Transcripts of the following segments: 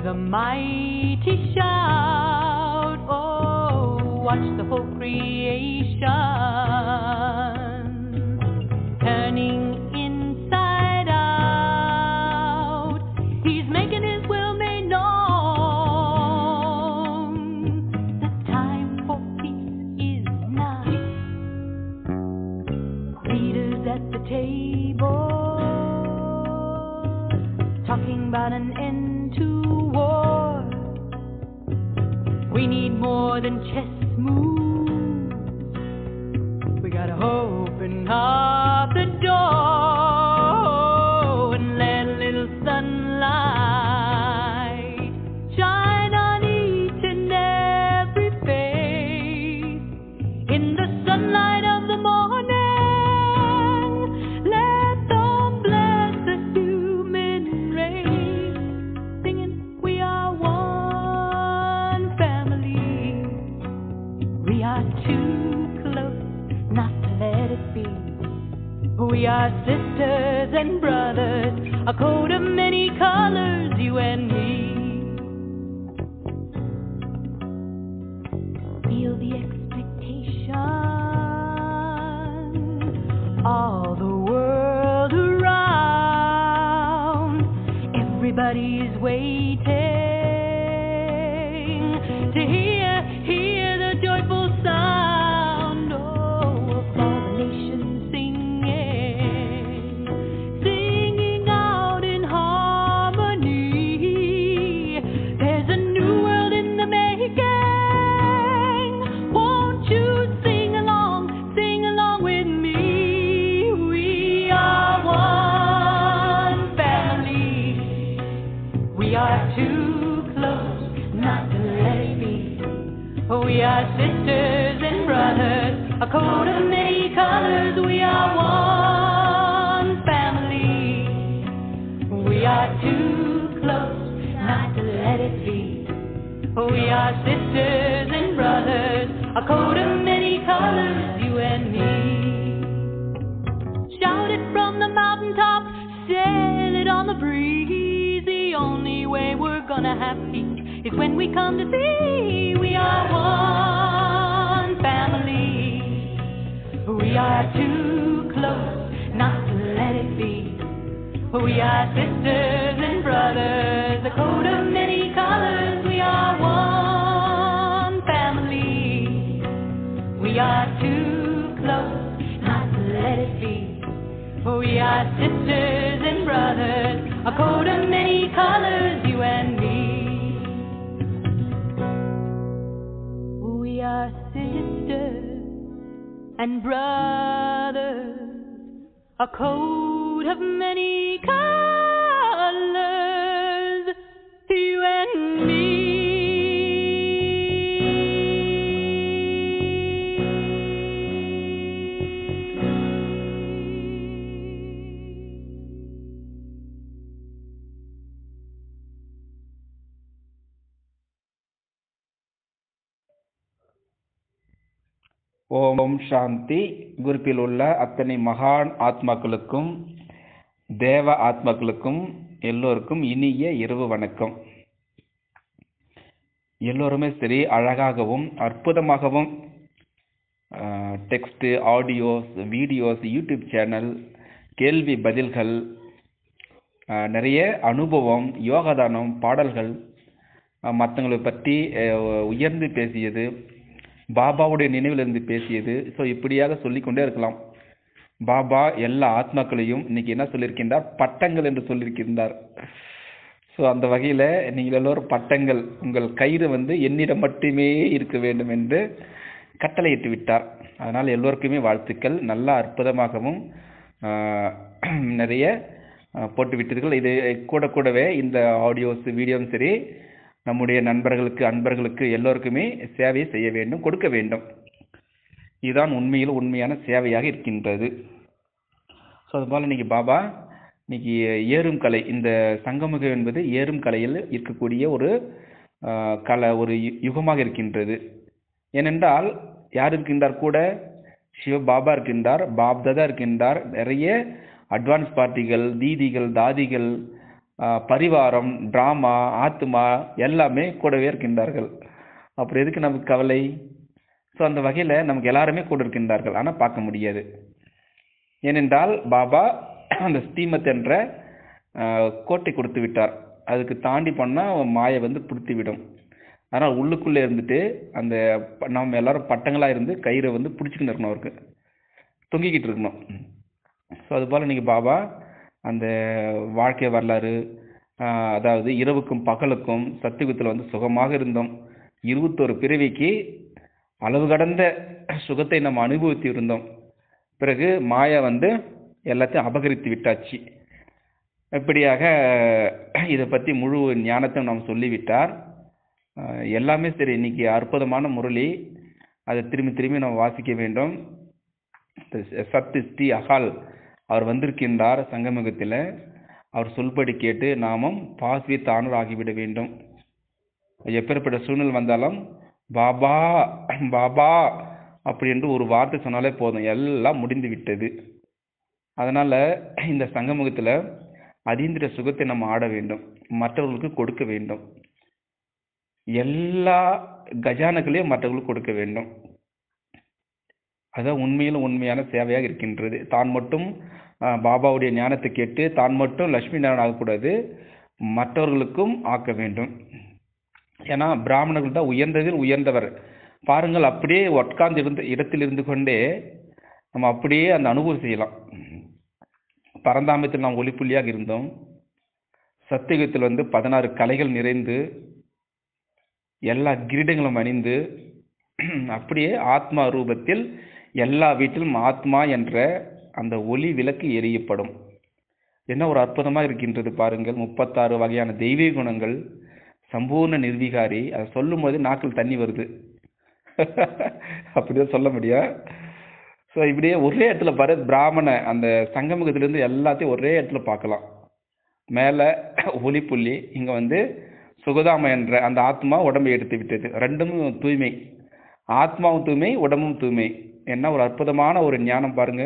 a mighty shout. Oh, watch the whole creation turning inside out. He's making his will made known. The time for peace is now. Leaders at the table talking about an end to war. We need more than chess moves. We gotta open up the door and let a little sunlight shine on each and every face. In the sunlight of the morning, let them bless the human race, singing, We are one family. We are too close not to let it be. We are sisters and brothers, a coat of many colors, you and me. Feel the expectation, all the world around. Everybody's waiting to hear, hear the joyful sound oh, of all the nations singing, singing out in harmony. There's a new world in the making. Won't you sing along, sing along with me? We are one family. We are too close not to let it be. We are sisters and brothers, a coat of many colors. We are one family. We are too close not to let it be. We are sisters and brothers, a coat of many colors, you and me. Shout it from the mountaintop, sail it on the breeze. The only way we're gonna have peace is when we come to see we are one family. We are too close not to let it be. We are sisters and brothers, a coat of many colors. We are one family. We are too close not to let it be. We are sisters and brothers, a coat of many colors, you and me. We are sisters and brothers, a coat of many colors, you and me. ஓம் சாந்தி குரூப்பில் உள்ள அத்தனை மகான் ஆத்மாக்களுக்கும் தேவ ஆத்மாக்களுக்கும் எல்லோருக்கும் இனிய இரவு வணக்கம் எல்லோருமே சரி அழகாகவும் அற்புதமாகவும் text audios videos YouTube channel கேள்வி பதில்கள் அஹ், நிறைய அனுபவம் யோகாதானம் பாடல்கள் மற்றவங்களை பற்றி அஹ், உயர்ந்து பேசியது பாபாவுடைய நினைவிலிருந்து பேசியது ஸோ இப்படியாக சொல்லிக்கொண்டே இருக்கலாம் பாபா எல்லா ஆத்மாக்களையும் இன்னைக்கு என்ன சொல்லியிருக்கின்றார் பட்டங்கள் என்று சொல்லியிருக்கின்றார் ஸோ அந்த வகையில் நீங்கள் எல்லோரும் பட்டங்கள் உங்கள் கயிறு வந்து என்னிடம் மட்டுமே இருக்க வேண்டும் என்று கட்டளையிட்டு விட்டார் அதனால் எல்லோருக்குமே வாழ்த்துக்கள் நல்ல அற்புதமாகவும் ஆஹ், நிறைய ஆஹ், போட்டு விட்டீர்கள் இது கூட கூடவே இந்த ஆடியோஸ் வீடியோவும் சரி நம்முடைய நண்பர்களுக்கு அன்பர்களுக்கு எல்லோருக்குமே சேவை செய்ய வேண்டும் கொடுக்க வேண்டும் இதுதான் உண்மையில் உண்மையான சேவையாக இருக்கின்றது ஸோ அதுபோல் இன்னைக்கு பாபா இன்னைக்கு ஏறும் கலை இந்த சங்கமுகம் என்பது ஏறும் கலையில் இருக்கக்கூடிய ஒரு ஆஹ், கலை ஒரு யு- யுகமாக இருக்கின்றது ஏனென்றால் யார் இருக்கின்றார் கூட சிவ பாபா இருக்கின்றார் பாப்தாதா இருக்கின்றார் நிறைய அட்வான்ஸ் பார்ட்டிகள் தீதிகள் தாதிகள் ஆஹ் பரிவாரம் டிராமா ஆத்மா எல்லாமே கூடவே இருக்கின்றார்கள் அப்புறம் எதுக்கு நமக்கு கவலை ஸோ அந்த வகையில் நமக்கு எல்லாருமே கூட இருக்கின்றார்கள் ஆனால் பார்க்க முடியாது ஏனென்றால் பாபா அந்த ஸ்ரீமத் என்ற ஆஹ், கோட்டை கொடுத்து விட்டார் அதுக்கு தாண்டி போனால் மாயை வந்து பிடித்து விடும் அதனால் உள்ளுக்குள்ளே இருந்துட்டு அந்த ப- நம்ம எல்லாரும் பட்டங்களாக இருந்து கயிறை வந்து பிடிச்சிக்கிட்டு இருக்கணும் அவருக்கு தொங்கிக்கிட்டு இருக்கணும் ஸோ அதுபோல் நீங்கள் பாபா அந்த வாழ்க்கை வரலாறு ஆஹ், அதாவது இரவுக்கும் பகலுக்கும் சத்தியுகத்தில் வந்து சுகமாக இருந்தோம் இருபத்தோரு பிறவிக்கு அளவு கடந்த சுகத்தை நம்ம அனுபவித்து இருந்தோம் பிறகு மாயா வந்து எல்லாத்தையும் அபகரித்து விட்டாச்சு இப்படியாக இதை பற்றி முழு ஞானத்தை நாம் சொல்லிவிட்டார் அஹ் எல்லாமே சரி இன்னைக்கு அற்புதமான முரளி அதை திரும்பி திரும்பி நாம் வாசிக்க வேண்டும் சத்து ஸ்ரீ அகால் அவர் வந்திருக்கின்றார் சங்கமுகத்தில் அவர் சொல்படி கேட்டு நாமும் பாஸ்வி தானூர் ஆகிவிட வேண்டும் எப்பேற்பட்ட சூழ்நிலை வந்தாலும் பாபா பாபா அப்படி என்று ஒரு வார்த்தை சொன்னாலே போதும் எல்லாம் முடிந்து விட்டது அதனால இந்த சங்கமுகத்தில் அதீந்திர சுகத்தை நம்ம ஆட வேண்டும் மற்றவர்களுக்கு கொடுக்க வேண்டும் எல்லா கஜானங்களையும் மற்றவர்களுக்கு கொடுக்க வேண்டும் அதான் உண்மையிலும் உண்மையான சேவையாக இருக்கின்றது தான் மட்டும் ஆஹ், பாபாவுடைய ஞானத்தை கேட்டு தான் மட்டும் லட்சுமி நாராயணன் ஆகக்கூடாது மற்றவர்களுக்கும் ஆக்க வேண்டும் ஏன்னா பிராமணர்கள் தான் உயர்ந்ததில் உயர்ந்தவர் பாருங்கள் அப்படியே உட்கார்ந்து இருந்த இடத்தில் இருந்து கொண்டே நம்ம அப்படியே அந்த அனுபவம் செய்யலாம் பரந்தாமத்தில் நாம் ஒளிப்புள்ளியாக இருந்தோம் சத்தியுகத்தில் வந்து பதினாறு கலைகள் நிறைந்து எல்லா கிரீடங்களும் அணிந்து அப்படியே ஆத்மா ரூபத்தில் எல்லா வீட்டிலும் ஆத்மா என்ற அந்த ஒளி விளக்கு எரியப்படும் என்ன ஒரு அற்புதமாக இருக்கின்றது பாருங்கள் முப்பத்தாறு வகையான தெய்வீக குணங்கள் சம்பூர்ண நிர்விகாரி அதை சொல்லும் போது நாக்கில் தண்ணி வருது அப்படிதான் சொல்ல முடியும் ஸோ இப்படியே ஒரே இடத்துல பாரு பிராமண அந்த சங்கமுகத்திலிருந்து எல்லாத்தையும் ஒரே இடத்துல பார்க்கலாம் மேலே ஒளிப்புள்ளி இங்கே வந்து சுகதாம என்ற அந்த ஆத்மா உடம்பை எடுத்து விட்டது ரெண்டும் தூய்மை ஆத்மாவும் தூய்மை உடம்பும் தூய்மை என்ன ஒரு அற்புதமான ஒரு ஞானம் பாருங்க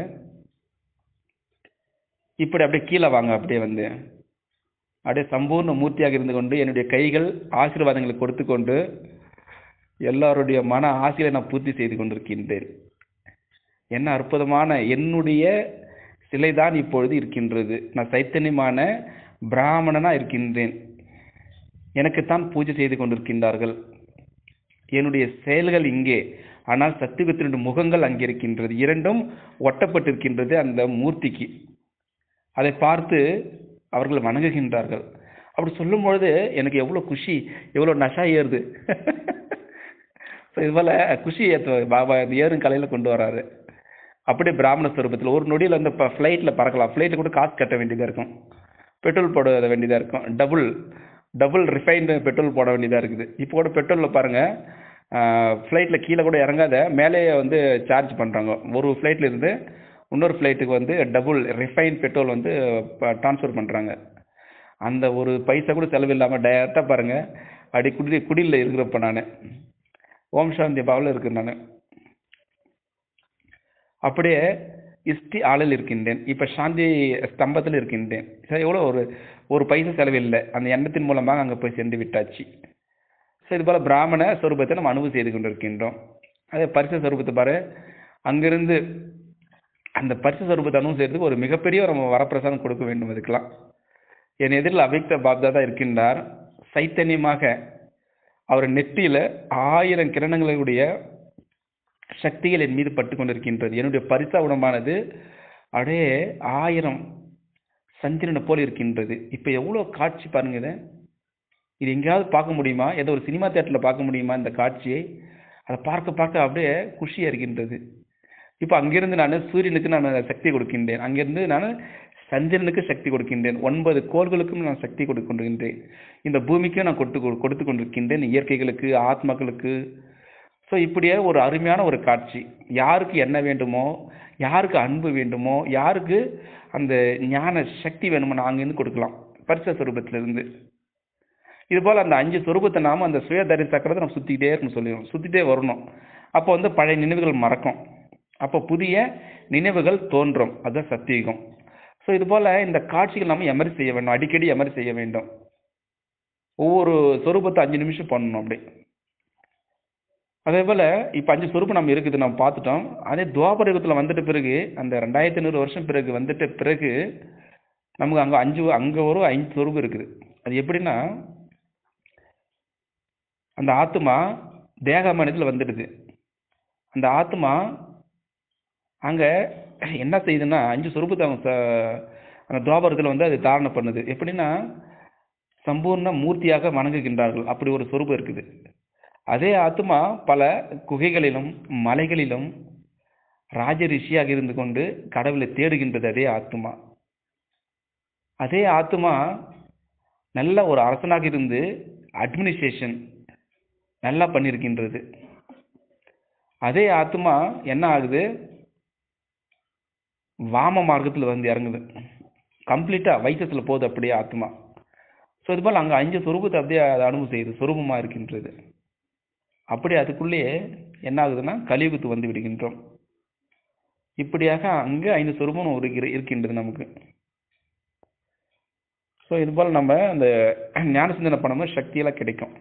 இப்படி அப்படியே கீழே வாங்க அப்படியே வந்து அப்படியே சம்பூர்ண மூர்த்தியாக இருந்து கொண்டு என்னுடைய கைகள் ஆசீர்வாதங்களை கொடுத்து கொண்டு எல்லாருடைய மன ஆசையை நான் பூர்த்தி செய்து கொண்டிருக்கின்றேன் என்ன அற்புதமான என்னுடைய சிலைதான் இப்பொழுது இருக்கின்றது நான் சைத்தன்யமான பிராமணனா இருக்கின்றேன் எனக்குத்தான் பூஜை செய்து கொண்டிருக்கின்றார்கள் என்னுடைய செயல்கள் இங்கே ஆனால் சத்தியுகத்தினுடைய முகங்கள் அங்கே இருக்கின்றது இரண்டும் ஒட்டப்பட்டிருக்கின்றது அந்த மூர்த்திக்கு அதை பார்த்து அவர்கள் வணங்குகின்றார்கள் அப்படி சொல்லும் பொழுது எனக்கு எவ்வளோ குஷி எவ்வளோ நஷா ஏறுது ஸோ இது போல் குஷி ஏற்ற பாபா இந்த ஏறும் கலையில் கொண்டு வராரு அப்படியே பிராமண ஸ்வரூபத்தில் ஒரு நொடியில் வந்து இப்போ ஃப்ளைட்டில் பறக்கலாம் ஃப்ளைட்டில் கூட காசு கட்ட வேண்டியதாக இருக்கும் பெட்ரோல் போட வேண்டியதாக இருக்கும் டபுள் டபுள் ரிஃபைன்டு பெட்ரோல் போட வேண்டியதாக இருக்குது இப்போ கூட பெட்ரோலில் பாருங்கள் ஃப்ளைட்டில் கீழே கூட இறங்காத மேலேயே வந்து சார்ஜ் பண்ணுறாங்க ஒரு ஃப்ளைட்டில் இருந்து இன்னொரு ஃப்ளைட்டுக்கு வந்து டபுள் ரிஃபைன் பெட்ரோல் வந்து ட்ரான்ஸ்ஃபர் பண்ணுறாங்க அந்த ஒரு பைசா கூட செலவு இல்லாமல் டேரெக்டாக பாருங்கள் அப்படி குடி குடியில் இருக்கிறப்ப நான் ஓம் சாந்தி பாவில் இருக்கேன் நான் அப்படியே இஷ்டி ஆளில் இருக்கின்றேன் இப்போ சாந்தி ஸ்தம்பத்தில் இருக்கின்றேன் சரி எவ்வளோ ஒரு ஒரு பைசா செலவில்லை அந்த எண்ணத்தின் மூலமாக அங்கே போய் சென்று விட்டாச்சு ஸோ இது போல் பிராமண ஸ்வரூபத்தை நம்ம அனுபவம் செய்து கொண்டிருக்கின்றோம் அதே பரிசு ஸ்வரூபத்தை பாரு அங்கிருந்து அந்த பரிசு ஸ்வரூபத்தை அனுபவம் செய்யறதுக்கு ஒரு மிகப்பெரிய ஒரு நம்ம வரப்பிரசாதம் கொடுக்க வேண்டும் அதுக்கெல்லாம் என் எதிரில் அபிக்த பாப்தாதா இருக்கின்றார் சைத்தன்யமாக அவர் நெற்றியில் ஆயிரம் கிரணங்களுடைய சக்திகள் என் மீது பட்டு கொண்டிருக்கின்றது என்னுடைய பரிசா உடம்பானது அப்படியே ஆயிரம் சந்திரனை போல் இருக்கின்றது இப்போ எவ்வளோ காட்சி பாருங்க இதை இது எங்கேயாவது பார்க்க முடியுமா ஏதோ ஒரு சினிமா தேட்டரில் பார்க்க முடியுமா இந்த காட்சியை அதை பார்க்க பார்க்க அப்படியே குஷியாக இருக்கின்றது இப்போ அங்கிருந்து நான் சூரியனுக்கு நான் சக்தி கொடுக்கின்றேன் அங்கிருந்து நான் சந்திரனுக்கு சக்தி கொடுக்கின்றேன் ஒன்பது கோள்களுக்கும் நான் சக்தி கொடுத்து கொண்டிருக்கின்றேன் இந்த பூமிக்கும் நான் கொடுத்து கொ- கொடுத்து கொண்டிருக்கின்றேன் இயற்கைகளுக்கு ஆத்மாக்களுக்கு ஸோ இப்படியே ஒரு அருமையான ஒரு காட்சி யாருக்கு என்ன வேண்டுமோ யாருக்கு அன்பு வேண்டுமோ யாருக்கு அந்த ஞான சக்தி வேணுமோ நான் அங்கேருந்து கொடுக்கலாம் பரிச சொரூபத்திலிருந்து இது போல் அந்த அஞ்சு சொரூபத்தை நாம அந்த சுயதரி சக்கரத்தை நம்ம சுற்றிக்கிட்டே இருக்கணும் சொல்லிடுவோம் சுற்றிட்டே வரணும் அப்போ வந்து பழைய நினைவுகள் மறக்கும் அப்போ புதிய நினைவுகள் தோன்றும் அதுதான் சத்தியுகம் ஸோ ஸோ இது போல் இந்த காட்சிகள் நம்ம எமரி செய்ய வேண்டும் அடிக்கடி எமரி செய்ய வேண்டும் ஒவ்வொரு சொரூபத்தை அஞ்சு நிமிஷம் பண்ணணும் அப்படி அதே போல் இப்போ அஞ்சு சொரூபம் நம்ம இருக்குது நம்ம பார்த்துட்டோம் அதே துவாபர யுகத்தில் வந்துட்ட பிறகு அந்த ரெண்டாயிரத்தி ஐநூறு வருஷம் பிறகு வந்துட்ட பிறகு நமக்கு அங்கே அஞ்சு அங்கே ஒரு ஐந்து சொரூபம் இருக்குது அது எப்படின்னா அந்த ஆத்மா தேக மனிதத்தில் வந்துடுது அந்த ஆத்மா அங்கே என்ன செய்யுதுன்னா அஞ்சு சொரூபத்தை அவங்க ச- அந்த துவாபரத்தில் வந்து அது தாரணை பண்ணுது எப்படின்னா சம்பூர்ண மூர்த்தியாக வணங்குகின்றார்கள் அப்படி ஒரு சொரூபம் இருக்குது அதே ஆத்மா பல குகைகளிலும் மலைகளிலும் ராஜ ரிஷியாக இருந்து கொண்டு கடவுளை தேடுகின்றது அதே ஆத்மா அதே ஆத்மா நல்ல ஒரு அரசனாக இருந்து அட்மினிஸ்ட்ரேஷன் நல்லா பண்ணியிருக்கின்றது அதே ஆத்மா என்ன ஆகுது வாம மார்க்கத்தில் வந்து இறங்குது கம்ப்ளீட்டாக வைத்தத்தில் போகுது அப்படியே ஆத்மா ஸோ இது போல் அங்கே அஞ்சு சொரூபத்தை அப்படியே அதை அனுபவம் செய்யுது சொரூபமாக இருக்கின்றது அப்படி அதுக்குள்ளேயே என்ன ஆகுதுன்னா கலியுகத்து வந்து விடுகின்றோம் இப்படியாக அங்கே ஐந்து சொரூபம் ஒரு இரு- இருக்கின்றது நமக்கு ஸோ இது போல் நம்ம அந்த ஞான சிந்தனை பண்ணும்போது சக்தியெல்லாம் கிடைக்கும்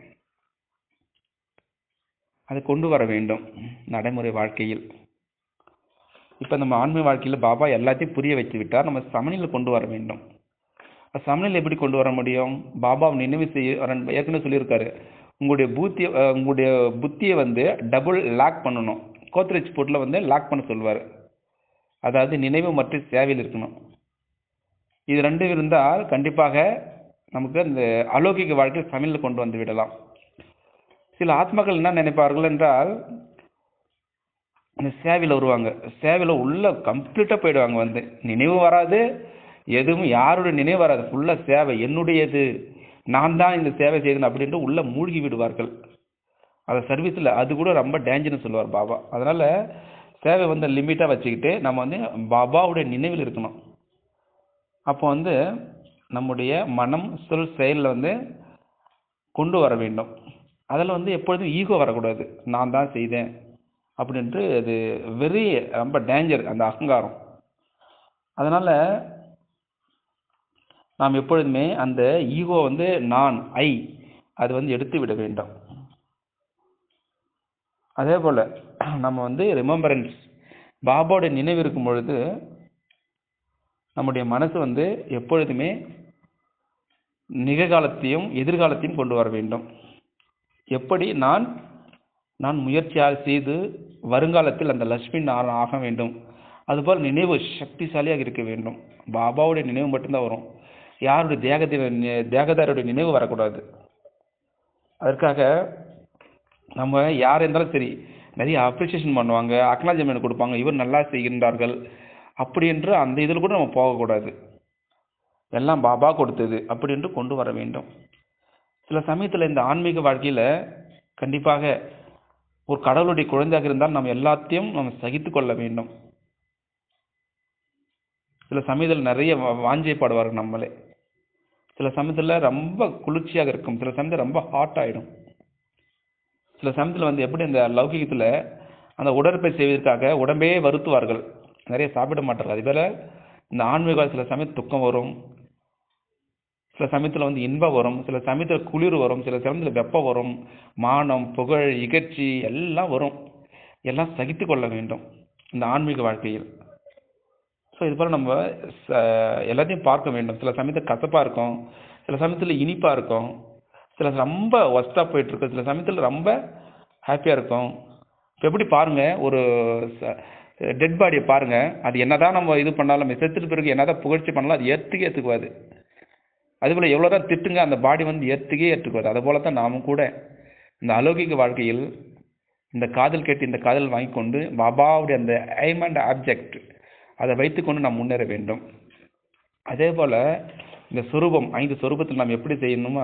அதை கொண்டு வர வேண்டும் நடைமுறை வாழ்க்கையில் இப்போ நம்ம ஆன்மீக வாழ்க்கையில் பாபா எல்லாத்தையும் புரிய வச்சு விட்டார் நம்ம சமநிலை கொண்டு வர வேண்டும் அப்ப சமநிலை எப்படி கொண்டு வர முடியும் பாபாவை நினைவு செய்ய வரன் ஏற்கனவே சொல்லியிருக்காரு உங்களுடைய பூத்திய அஹ், உங்களுடைய புத்தியை வந்து டபுள் லாக் பண்ணணும் கோத்ரேஜ் போட்டில் வந்து லாக் பண்ண சொல்வார் அதாவது நினைவு மற்றும் சேவையில் இருக்கணும் இது ரெண்டும் இருந்தால் கண்டிப்பாக நமக்கு அந்த அலௌகிக வாழ்க்கையில் சமையல் கொண்டு வந்து விடலாம் சில ஆத்மாக்கள் என்ன நினைப்பார்கள் என்றால் அந்த சேவையில் வருவாங்க சேவையில் உள்ள கம்ப்ளீட்டாக போயிடுவாங்க வந்து நினைவு வராது எதுவும் யாருடைய நினைவு வராது ஃபுல்லாக சேவை என்னுடையது நான் தான் இந்த சேவை செய்யணும் அப்படின்ட்டு உள்ள மூழ்கி விடுவார்கள் அந்த சர்வீஸில் அது கூட ரொம்ப டேஞ்சர்னு சொல்லுவார் பாபா அதனால் சேவை வந்து லிமிட்டாக வச்சுக்கிட்டு நம்ம வந்து பாபாவுடைய நினைவில் இருக்கணும் அப்போ வந்து நம்முடைய மனம் சொல் செயலில் வந்து கொண்டு வர வேண்டும் அதில் வந்து எப்பொழுதும் ஈகோ வரக்கூடாது நான் தான் செய்தேன் அப்படின்ட்டு அது வெரி ரொம்ப டேஞ்சர் அந்த அகங்காரம் அதனால் நாம் எப்பொழுதுமே அந்த ஈகோ வந்து நான் ஐ அது வந்து எடுத்து விட வேண்டும் அதே போல் நம்ம வந்து ரிமெம்பரன்ஸ் பாபாவோட நினைவு இருக்கும் பொழுது நம்முடைய மனசு வந்து எப்பொழுதுமே நிகழ்காலத்தையும் எதிர்காலத்தையும் கொண்டு வர வேண்டும் எப்படி நான் நான் முயற்சியாக செய்து வருங்காலத்தில் அந்த லட்சுமி நான் ஆக வேண்டும் அதுபோல் நினைவு சக்திசாலியாக இருக்க வேண்டும் பாபாவுடைய நினைவு மட்டும்தான் வரும் யாருடைய தேகத்தின் தேகதாருடைய நினைவு வரக்கூடாது அதற்காக நம்ம யார் இருந்தாலும் சரி நிறைய அப்ரிசியேஷன் பண்ணுவாங்க அக்னாலஜ்மெண்ட் கொடுப்பாங்க இவர் நல்லா செய்கின்றார்கள் அப்படி என்று அந்த இதில் கூட நம்ம போகக்கூடாது எல்லாம் பாபா கொடுத்தது அப்படி என்று கொண்டு வர வேண்டும் சில சமயத்தில் இந்த ஆன்மீக வாழ்க்கையில் கண்டிப்பாக ஒரு கடவுளுடைய குழந்தையாக இருந்தால் நம்ம எல்லாத்தையும் நம்ம சகித்து கொள்ள வேண்டும் சில சமயத்தில் நிறைய வா- வாஞ்சைப்படுவார்கள் நம்மளே சில சமயத்தில் ரொம்ப குளிர்ச்சியாக இருக்கும் சில சமயத்தில் ரொம்ப ஹாட் ஆகிடும் சில சமயத்தில் வந்து எப்படி இந்த லௌகிகத்தில் அந்த உடற்பயிற்சி செய்வதற்காக உடம்பே வருத்துவார்கள் நிறைய சாப்பிட மாட்டார்கள் அதே போல் இந்த ஆன்மீக சில சமயம் துக்கம் வரும் சில சமயத்தில் வந்து இன்பம் வரும் சில சமயத்தில் குளிர் வரும் சில சமயத்தில் வெப்பம் வரும் மானம் புகழ் இகழ்ச்சி எல்லாம் வரும் எல்லாம் சகித்து கொள்ள வேண்டும் இந்த ஆன்மீக வாழ்க்கையில் ஸோ இது போல் நம்ம ச- எல்லாத்தையும் பார்க்க வேண்டும் சில சமயத்தில் கசப்பாக இருக்கும் சில சமயத்தில் இனிப்பாக இருக்கும் சில ரொம்ப ஒஸ்ட்டாக போயிட்டு இருக்கும் சில சமயத்தில் ரொம்ப ஹாப்பியாக இருக்கும் இப்போ எப்படி பாருங்க ஒரு டெட் பாடியை பாருங்க அது என்னதான் நம்ம இது பண்ணாலும் செத்துட்டு பிறகு என்னதான் புகழ்ச்சி பண்ணாலும் அது ஏற்றுக்கே ஏற்றுக்குவாது அதுபோல் எவ்வளோ தான் திட்டுங்க அந்த பாடி வந்து ஏற்றுக்கே ஏற்றுக்குவாது அதுபோல தான் நாமும் கூட இந்த அலௌகிக வாழ்க்கையில் இந்த காதல் கேட்டு இந்த காதல் வாங்கி கொண்டு பாபாவுடைய அந்த ஐம் அண்ட் ஆப்ஜெக்ட் அதை வைத்துக்கொண்டு நாம் முன்னேற வேண்டும் அதே போல் இந்த சொரூபம் ஐந்து சொரூபத்தில் நாம் எப்படி செய்யணுமா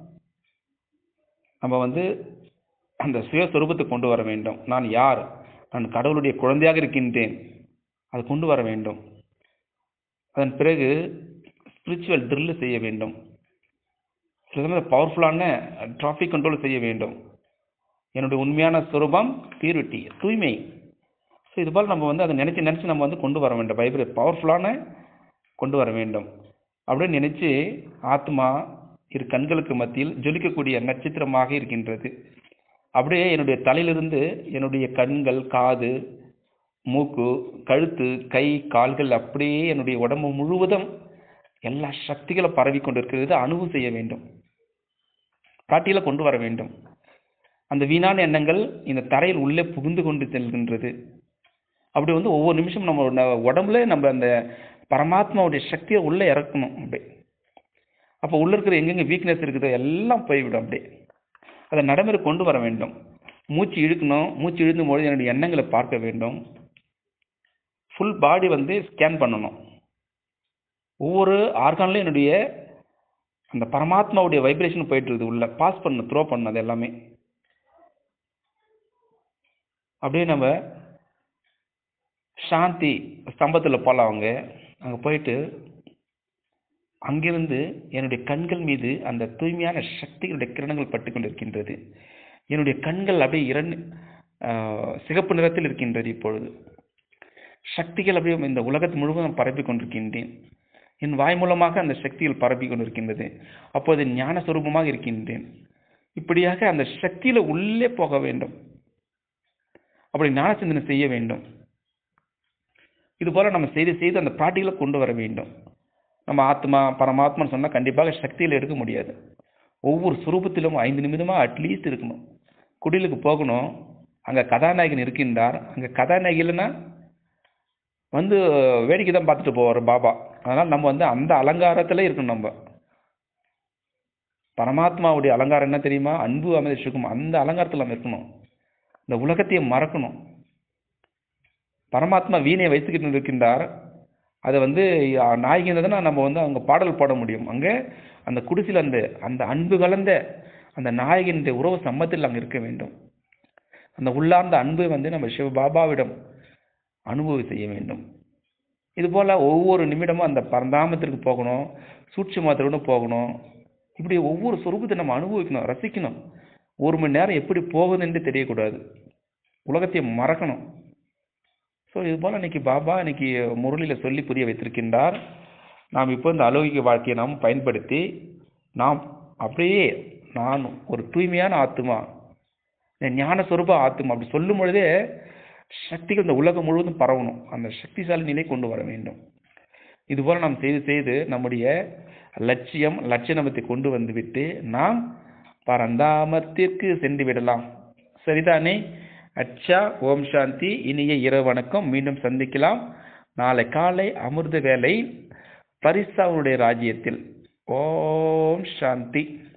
நம்ம வந்து அந்த சுய சொரூபத்தை கொண்டு வர வேண்டும் நான் யார் நான் கடவுளுடைய குழந்தையாக இருக்கின்றேன் அதை கொண்டு வர வேண்டும் அதன் பிறகு ஸ்பிரிச்சுவல் ட்ரில் செய்ய வேண்டும் சில சமயம் பவர்ஃபுல்லான டிராஃபிக் கண்ட்ரோல் செய்ய வேண்டும் என்னுடைய உண்மையான சுரூபம் பியூரிட்டி தூய்மை ஸோ இது போல் நம்ம வந்து அதை நினச்சி நினச்சி நம்ம வந்து கொண்டு வர வேண்டும் வைப்ரேட் பவர்ஃபுல்லான கொண்டு வர வேண்டும் அப்படின்னு நினைச்சு ஆத்மா இரு கண்களுக்கு மத்தியில் ஜொலிக்கக்கூடிய நட்சத்திரமாக இருக்கின்றது அப்படியே என்னுடைய தலையிலிருந்து என்னுடைய கண்கள் காது மூக்கு கழுத்து கை கால்கள் அப்படியே என்னுடைய உடம்பு முழுவதும் எல்லா சக்திகளும் பரவி கொண்டிருக்கிறது அனுபவம் செய்ய வேண்டும் காட்டில கொண்டு வர வேண்டும் அந்த வீணான எண்ணங்கள் இந்த தரையில் உள்ளே புகுந்து கொண்டு செல்கின்றது அப்படி வந்து ஒவ்வொரு நிமிஷம் நம்ம ந- உடம்புல நம்ம அந்த பரமாத்மாவுடைய சக்தியை உள்ளே இறக்கணும் அப்படியே அப்போ உள்ள இருக்கிற எங்கெங்க வீக்னஸ் இருக்குதோ எல்லாம் போய்விடும் அப்படியே அதை நடைமுறை கொண்டு வர வேண்டும் மூச்சு இழுக்கணும் மூச்சு இழுக்கும் பொழுது என்னுடைய எண்ணங்களை பார்க்க வேண்டும் ஃபுல் பாடி வந்து ஸ்கேன் பண்ணணும் ஒவ்வொரு ஆர்கான்லையும் என்னுடைய அந்த பரமாத்மாவுடைய வைப்ரேஷன் போயிட்டு இருக்குது உள்ள பாஸ் பண்ணணும் த்ரோ பண்ணணும் அது எல்லாமே அப்படியே நம்ம சாந்தி ஸ்தம்பத்தில் போகலாம் அவங்க அங்கே போயிட்டு அங்கிருந்து என்னுடைய கண்கள் மீது அந்த தூய்மையான சக்திகளுடைய கிரணங்கள் பட்டு கொண்டிருக்கின்றது என்னுடைய கண்கள் அப்படியே இரண்டு ஆஹ், சிகப்பு நிறத்தில் இருக்கின்றது இப்பொழுது சக்திகள் அப்படியே இந்த உலகத்து முழுவதும் பரப்பி கொண்டிருக்கின்றேன் என் வாய் மூலமாக அந்த சக்திகள் பரப்பி கொண்டிருக்கின்றது அப்போது ஞான சொரூபமாக இருக்கின்றேன் இப்படியாக அந்த சக்தியில உள்ளே போக வேண்டும் அப்படி ஞான சிந்தனை செய்ய வேண்டும் இது போல நம்ம செய்து செய்து அந்த பிராட்டிகளை கொண்டு வர வேண்டும் நம்ம ஆத்மா பரமாத்மான்னு சொன்னா கண்டிப்பாக சக்தியில இருக்க முடியாது ஒவ்வொரு சுரூபத்திலும் ஐந்து நிமிடமா அட்லீஸ்ட் இருக்கணும் குடிலுக்கு போகணும் அங்க கதாநாயகன் இருக்கின்றார் அங்க கதாநாயகி இல்லைன்னா வந்து வேடிக்கை தான் பார்த்துட்டு போவார் பாபா அதனால் நம்ம வந்து அந்த அலங்காரத்தில் இருக்கணும் நம்ம பரமாத்மாவுடைய அலங்காரம் என்ன தெரியுமா அன்பு அமைதி சுகம் அந்த அலங்காரத்தில் நம்ம இருக்கணும் இந்த உலகத்தையே மறக்கணும் பரமாத்மா வீணை வைத்துக்கிட்டு இருக்கின்றார் அதை வந்து நாயகின்றதுனா நம்ம வந்து அவங்க பாடல் பாட முடியும் அங்கே அந்த குடிசில் அந்த அந்த அன்பு கலந்த அந்த நாயகின்ற உறவு சம்மத்தில் அங்கே இருக்க வேண்டும் அந்த உள்ளார்ந்த அன்பை வந்து நம்ம சிவ பாபாவிடம் அனுபவி செய்ய வேண்டும் இது போல ஒவ்வொரு நிமிடமும் அந்த பரந்தாமத்திற்கு போகணும் சூட்சுமத்தோடு போகணும் இப்படி ஒவ்வொரு சொரூபத்தை நம்ம அனுபவிக்கணும் ரசிக்கணும் ஒரு மணி நேரம் எப்படி போகுதுன்னு தெரியக்கூடாது உலகத்தை மறக்கணும் ஸோ இது போல இன்னைக்கு பாபா இன்னைக்கு முரளியில் சொல்லி புரிய வைத்திருக்கின்றார் நாம் இப்போ இந்த அலௌகிக வாழ்க்கையை நாம் பயன்படுத்தி நாம் அப்படியே நான் ஒரு தூய்மையான ஆத்மா இந்த ஞான சொரூப ஆத்மா அப்படி சொல்லும் பொழுதே சக்திகள் இந்த உலகம் முழுவதும் பரவணும் அந்த சக்திசாலி நிலை கொண்டு வர வேண்டும் இதுபோல நாம் செய்து செய்து நம்முடைய லட்சியம் லட்சணமத்தை கொண்டு வந்துவிட்டு நாம் பரந்தாமத்திற்கு சென்று விடலாம் சரிதானே அச்சா ஓம் சாந்தி இனிய இரவு வணக்கம் மீண்டும் சந்திக்கலாம் நாளை காலை அமிர்த வேலை பரிசாவுடைய ராஜ்யத்தில் ஓம் சாந்தி